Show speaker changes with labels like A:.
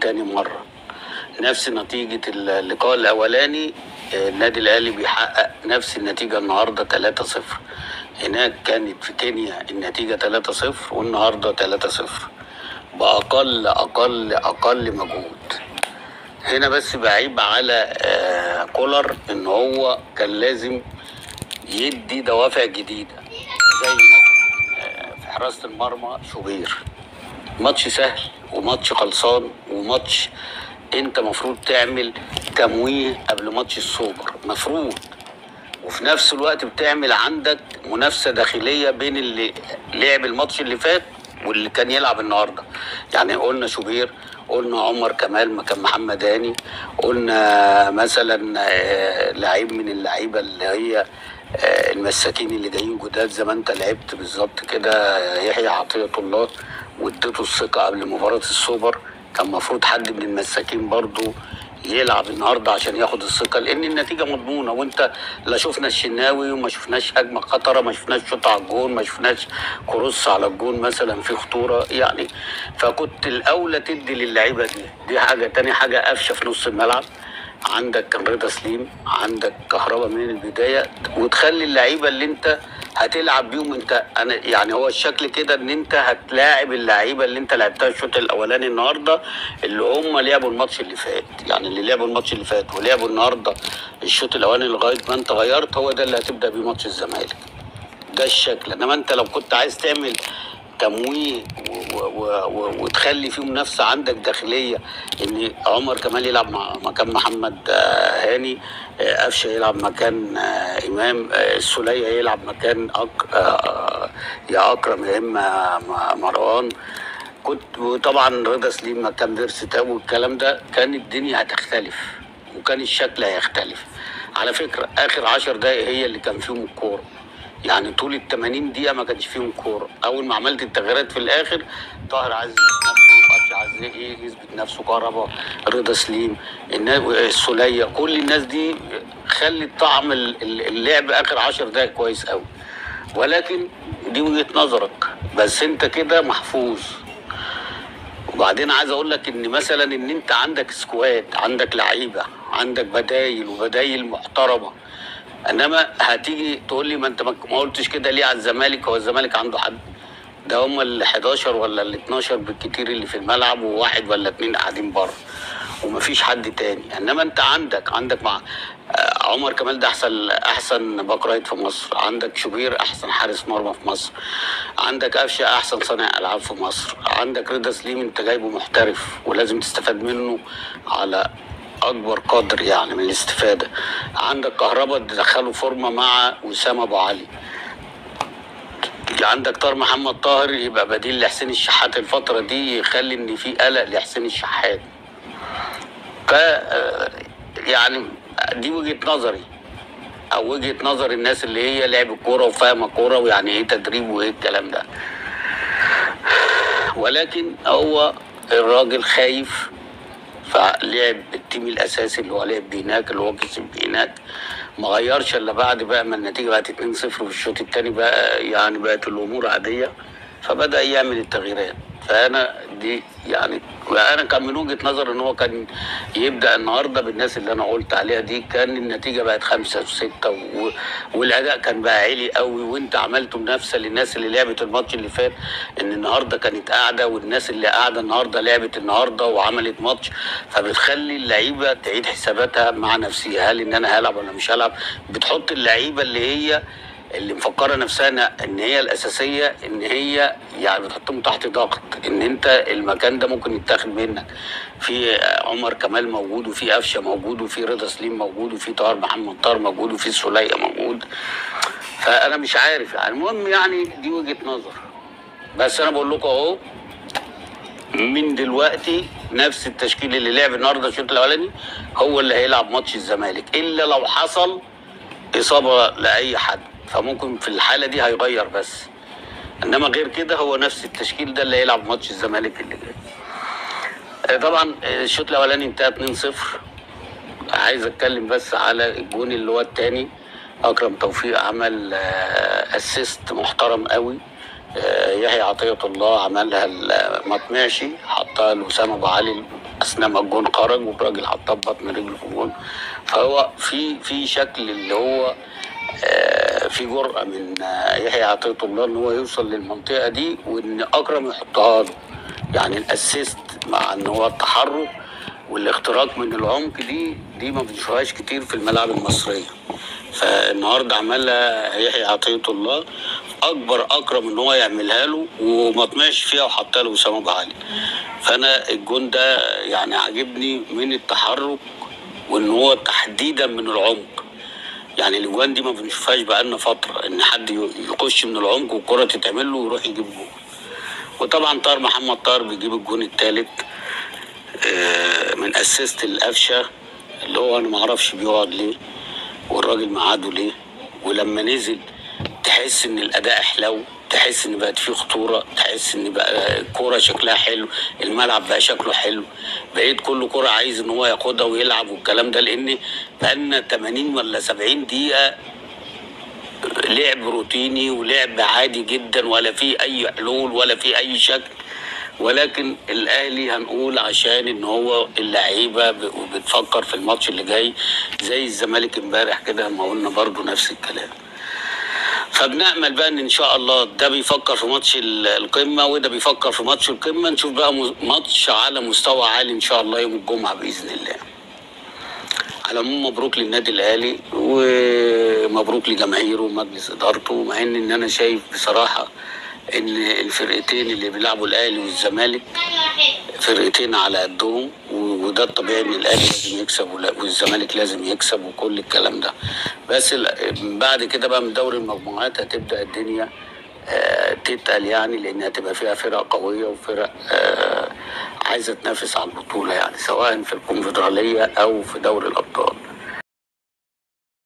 A: تاني مرة نفس نتيجة اللقاء الأولاني آه، النادي الأهلي بيحقق نفس النتيجة النهاردة 3-0 هناك كانت في كينيا النتيجة 3-0 والنهاردة 3-0 بأقل أقل أقل مجهود هنا بس بعيب على آه، كولر إن هو كان لازم يدي دوافع جديدة زي مثلا آه، في حراسة المرمى شوبير ماتش سهل وماتش خلصان وماتش انت مفروض تعمل تمويه قبل ماتش السوبر مفروض وفي نفس الوقت بتعمل عندك منافسه داخليه بين اللي لعب الماتش اللي فات واللي كان يلعب النهارده يعني قلنا شوبير قلنا عمر كمال مكان محمد هاني قلنا مثلا آه، لعيب من اللعيبه اللي هي آه، المساكين اللي جايين جداد زي ما انت لعبت بالظبط كده يحيى عطيه الله واديته الثقه قبل مباراه السوبر كان المفروض حد من المساكين برضو يلعب النهارده عشان ياخد الثقه لان النتيجه مضمونه وانت لا شفنا الشناوي وما شفناش هجمه خطره ما شفناش شوط على الجون ما شفناش كروس على الجون مثلا في خطوره يعني فكنت الاولى تدي للعيبه دي دي حاجه تاني حاجه قفشه في نص الملعب عندك كان رضا سليم عندك كهربا من البدايه وتخلي اللعيبه اللي انت هتلعب بيهم انت انا يعني هو الشكل كده ان انت هتلاعب اللعيبه اللي انت لعبتها الشوط الاولاني النهارده اللي هم لعبوا الماتش اللي فات يعني اللي لعبوا الماتش اللي فات ولعبوا النهارده الشوط الاولاني لغايه ما انت غيرت هو ده اللي هتبدا بيه ماتش الزمالك ده الشكل انما انت لو كنت عايز تعمل تمويه و- و- و- وتخلي فيه منافسه عندك داخليه ان عمر كمال يلعب مع مكان محمد آه، هاني آه، قفشه يلعب مكان آه، امام آه، السوليه يلعب مكان أك... آه، يا اكرم يا اما م- مروان كنت وطبعا رضا سليم مكان بيرسي تاو والكلام ده كان الدنيا هتختلف وكان الشكل هيختلف على فكره اخر عشر دقايق هي اللي كان فيهم الكوره يعني طول ال 80 دقيقة ما كانش فيهم كورة، أول ما عملت التغييرات في الآخر طاهر عايز يثبت نفسه، قفشه عايز إيه يثبت نفسه كهربا، رضا سليم، النا- السولية، كل الناس دي خلت طعم ال- ال- اللعب آخر 10 دقايق كويس قوي. ولكن دي وجهة نظرك، بس أنت كده محفوظ. وبعدين عايز اقول لك ان مثلا ان انت عندك سكواد عندك لعيبه عندك بدايل وبدايل محترمه انما هتيجي تقول لي ما انت ما ما قلتش كده ليه على الزمالك هو الزمالك عنده حد ده هم ال 11 ولا ال 12 بالكتير اللي في الملعب وواحد ولا اتنين قاعدين بره ومفيش حد تاني انما انت عندك عندك مع آه، عمر كمال ده احسن احسن باك رايت في مصر عندك شوبير احسن حارس مرمى في مصر عندك قفشه احسن صانع العاب في مصر عندك رضا سليم انت جايبه محترف ولازم تستفاد منه على اكبر قدر يعني من الاستفاده عندك كهربا تدخله فورمه مع وسام ابو علي عندك طاهر محمد طاهر يبقى بديل لحسين الشحات الفتره دي يخلي ان في قلق لحسين الشحات ف يعني دي وجهه نظري او وجهه نظر الناس اللي هي لعب الكوره وفاهمه كوره ويعني ايه تدريب وايه الكلام ده ولكن هو الراجل خايف فلعب التيم الاساسي اللي هو لعب بيه هناك اللي هو كسب بيه هناك ما غيرش الا بعد بقى ما النتيجه بقت 2-0 في الشوط الثاني بقى يعني بقت الامور عاديه فبدا يعمل التغييرات فانا دي يعني انا كان من وجهه نظر ان هو كان يبدا النهارده بالناس اللي انا قلت عليها دي كان النتيجه بقت خمسه وسته و... والاداء كان بقى عالي قوي وانت عملته منافسه للناس اللي لعبت الماتش اللي فات ان النهارده كانت قاعده والناس اللي قاعده النهارده لعبت النهارده وعملت ماتش فبتخلي اللعيبه تعيد حساباتها مع نفسها هل ان انا هلعب ولا مش هلعب بتحط اللعيبه اللي هي اللي مفكره نفسها إن- ان هي الاساسيه ان هي يعني بتحطهم تحت ضغط ان انت المكان ده ممكن يتاخد منك في عمر كمال موجود وفي قفشه موجود وفي رضا سليم موجود وفي طاهر محمد طاهر موجود وفي سوليه موجود فانا مش عارف يعني المهم يعني دي وجهه نظر بس انا بقول لكم اهو من دلوقتي نفس التشكيل اللي لعب النهارده الشوط الاولاني هو اللي هيلعب ماتش الزمالك الا لو حصل اصابه لاي حد فممكن في الحاله دي هيغير بس انما غير كده هو نفس التشكيل ده اللي هيلعب ماتش الزمالك اللي جاي آه، طبعا آه، الشوط الاولاني انتهى 2-0 عايز اتكلم بس على الجون اللي هو الثاني اكرم توفيق عمل اسيست محترم قوي آه، يحيى عطيه الله عملها ال- ما طمعش حطها لاسامه ابو علي اثناء ما الجون خرج والراجل حطها ببطن رجله في الجون فهو في في شكل اللي هو آه، في جرأة من آه، يحيى عطية الله ان هو يوصل للمنطقة دي وان اكرم يحطها له يعني الاسيست مع ان هو التحرك والاختراق من العمق دي دي ما بنشوفهاش كتير في الملاعب المصرية فالنهارده عملها يحيى عطية الله اكبر اكرم ان هو يعملها له وما طمعش فيها وحطها له اسامه ابو علي فانا الجون ده يعني عاجبني من التحرك وان هو تحديدا من العمق يعني الاجوان دي ما بنشوفهاش بقالنا فتره ان حد ي- يخش من العمق والكره تتعمل له ويروح يجيب جون وطبعا طاهر محمد طاهر بيجيب الجون الثالث من اسيست القفشه اللي هو انا ما اعرفش بيقعد ليه والراجل معاده ليه ولما نزل تحس ان الاداء حلو تحس ان بقت فيه خطوره تحس ان بقى الكوره شكلها حلو الملعب بقى شكله حلو بقيت كل كوره عايز ان هو ياخدها ويلعب والكلام ده لان بقالنا 80 ولا 70 دقيقه لعب روتيني ولعب عادي جدا ولا في اي حلول ولا في اي شكل ولكن الاهلي هنقول عشان ان هو اللعيبه ب- وبتفكر في الماتش اللي جاي زي الزمالك امبارح كده ما قلنا برضو نفس الكلام فبنأمل بقى ان ان شاء الله ده بيفكر في ماتش ال- القمه وده بيفكر في ماتش القمه نشوف بقى م- ماتش على مستوى عالي ان شاء الله يوم الجمعه باذن الله على العموم مبروك للنادي الاهلي ومبروك لجماهيره ومجلس ادارته مع ان ان انا شايف بصراحه ان الفرقتين اللي بيلعبوا الاهلي والزمالك فرقتين على قدهم و- وده الطبيعي ان الاهلي لازم يكسب ولا- والزمالك لازم يكسب وكل الكلام ده بس ال- بعد كده بقى من دوري المجموعات هتبدا الدنيا آه، تتقل يعني لان هتبقى فيها فرق قويه وفرق آه، عايزه تنافس على البطوله يعني سواء في الكونفدراليه او في دوري الابطال